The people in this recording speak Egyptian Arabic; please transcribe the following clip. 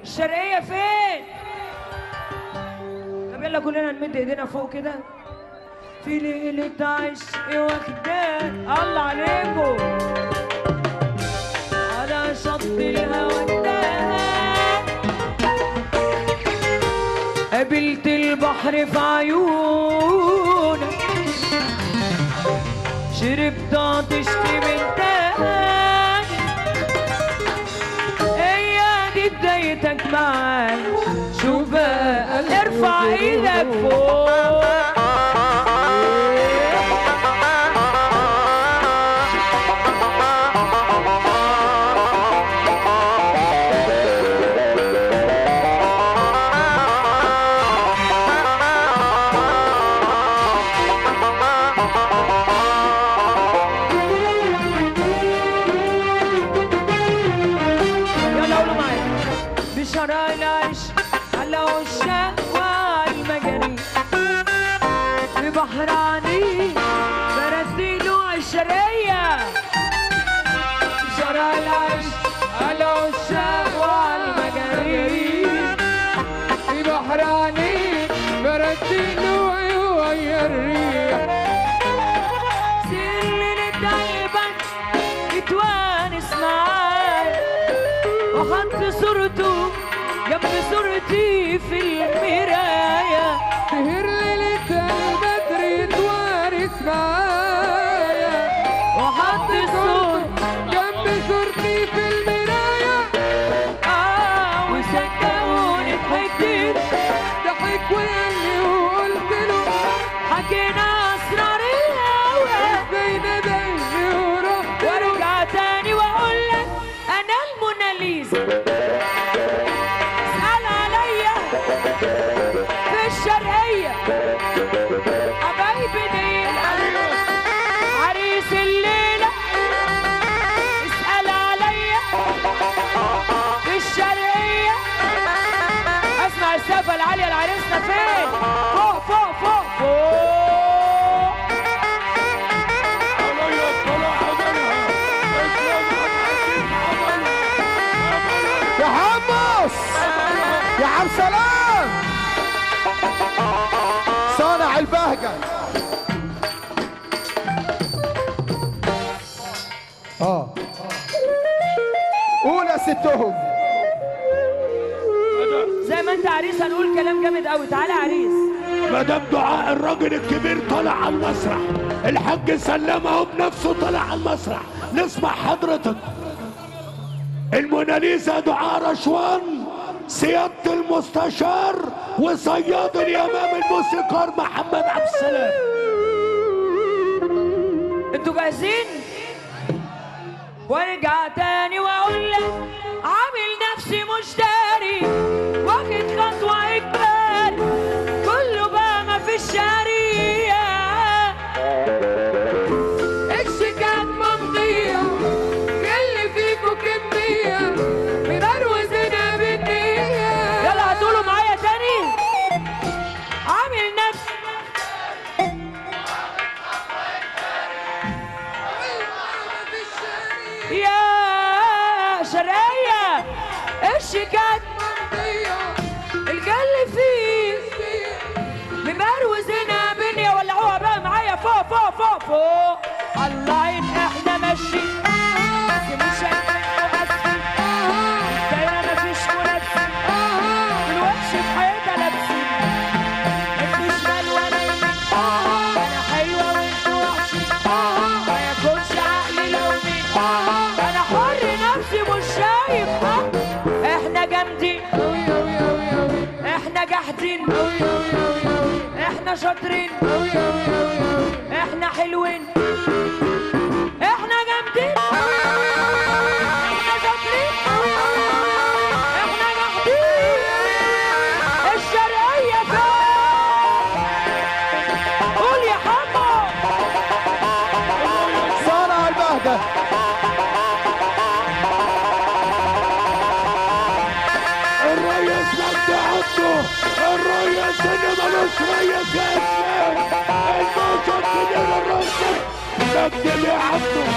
الشرقية فين؟ طب يلا كلنا نمد ايدينا فوق كده في ليلة عشق واخداه الله عليكم على شط الهوى انتهى قابلت البحر في عيونك شربت عطشت من تاني هي دي بدايتك معاي شوف بقى ارفع ايدك فوق يلا قولوا معايا بشراء العشق على عشاق والمجاري في بحر عنيد برسيله عالشرية بشراء العشق على عشاق والمجاري في بحراني برتينه ويا الريح سر لقلبك يتوانس معاي وحط صورته جنب صورتي في المراية سهر ليلة البدر يتوارث معايا وحط صورته جنب صورتي في المراية آه وصدقوني ضحكت ضحك وقال وقلت له حكينا أسرار الهوى ازاي ندهني ورحت له وارجع تاني واقول لك انا الموناليزا اسال عليا في الشرقيه حبايبي دي عريس الليله اسال عليا في الشرقيه اسمع السقفه العاليه لعريسنا فين فوق فوق فوق فوق يا حمص يا عم سلام صانع البهجة اه قول يا ستهم زي ما انت عريس هنقول كلام جامد قوي تعالى يا عريس مدام دعاء الراجل الكبير طلع على المسرح الحاج سلام اهو بنفسه طلع على المسرح نسمع حضرتك الموناليزا دعاء رشوان سيادة المستشار وصياد اليمام الموسيقار محمد عبد السلام انتوا جاهزين وارجع تاني واقول لك عامل نفسي مش داري واخد خطوه اجباري كله بقى ما في الشارية الشيكات ممضية اللي فيكو كمية مبروزنا بالنية يلا هتقولوا معايا تاني عامل نفسي يا شرقية الشيكات الجل فيه ممروزنا بنيا ولعوها بقى معايا فوق فوق فوق فوق الله ين احنا ماشيين بس مش هنمثل دايما مفيش منافسين الوحش في حياتها لابسين انتوا شمال وانا يمين انا حلوه وانتوا وحشين ما ياكلش عقلي لو مين انا حر نفسي مش شايف حق احنا جامدين احنا جاحدين احنا شاطرين احنا حلوين احنا جامدين احنا شاطرين احنا جاحدين الشرقية فين قول يا حمو صانع البهجة الريس مجدي عبده الريس اللي ملوش ريس يا اسلام الموجة الكبير الريس مجدي عبده